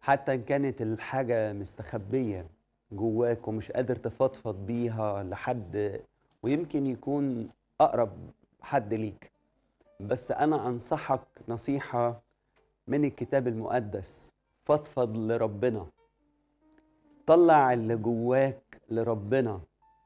حتى إن كانت الحاجة مستخبية جواك ومش قادر تفضفض بيها لحد ويمكن يكون أقرب حد ليك بس أنا أنصحك نصيحة من الكتاب المقدس فضفض لربنا طلع اللي جواك لربنا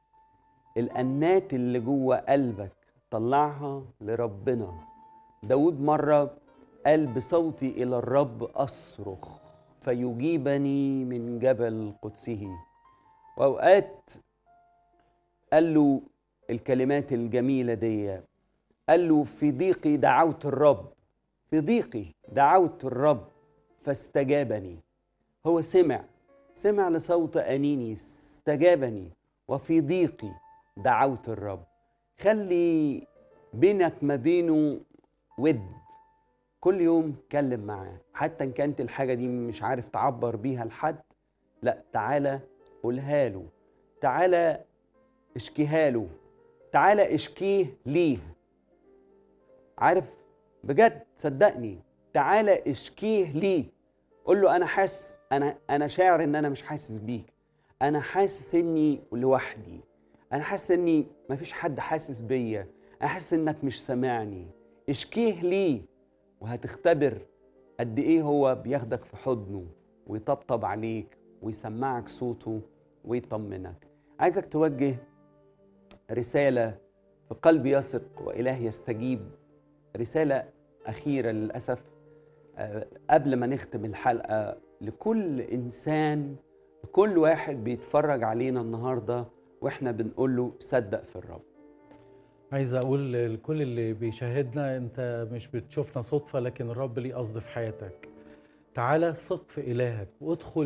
الأنات اللي جوا قلبك طلعها لربنا داود مرة قال بصوتي إلى الرب أصرخ فيجيبني من جبل قدسه وأوقات قال له الكلمات الجميلة دي قال له في ضيقي دعوت الرب في ضيقي دعوت الرب فاستجابني هو سمع سمع لصوت أنيني استجابني وفي ضيقي دعوت الرب خلي بينك ما بينه ود كل يوم اتكلم معاه حتى ان كانت الحاجه دي مش عارف تعبر بيها لحد لا تعالى قولها له تعالى اشكيها له تعالى اشكيه ليه عارف بجد صدقني تعالى اشكيه ليه قول له انا حاسس انا انا شاعر ان انا مش حاسس بيك انا حاسس اني لوحدي انا حاسس اني مفيش حد حاسس بيا انا حاسس انك مش سامعني اشكيه ليه وهتختبر قد ايه هو بياخدك في حضنه ويطبطب عليك ويسمعك صوته ويطمنك عايزك توجه رسالة في قلب يثق وإله يستجيب رسالة أخيرة للأسف آه، قبل ما نختم الحلقة لكل إنسان لكل واحد بيتفرج علينا النهاردة وإحنا بنقول له صدق في الرب عايز اقول لكل اللي بيشاهدنا انت مش بتشوفنا صدفه لكن الرب ليه قصد في حياتك تعالى ثق في الهك وادخل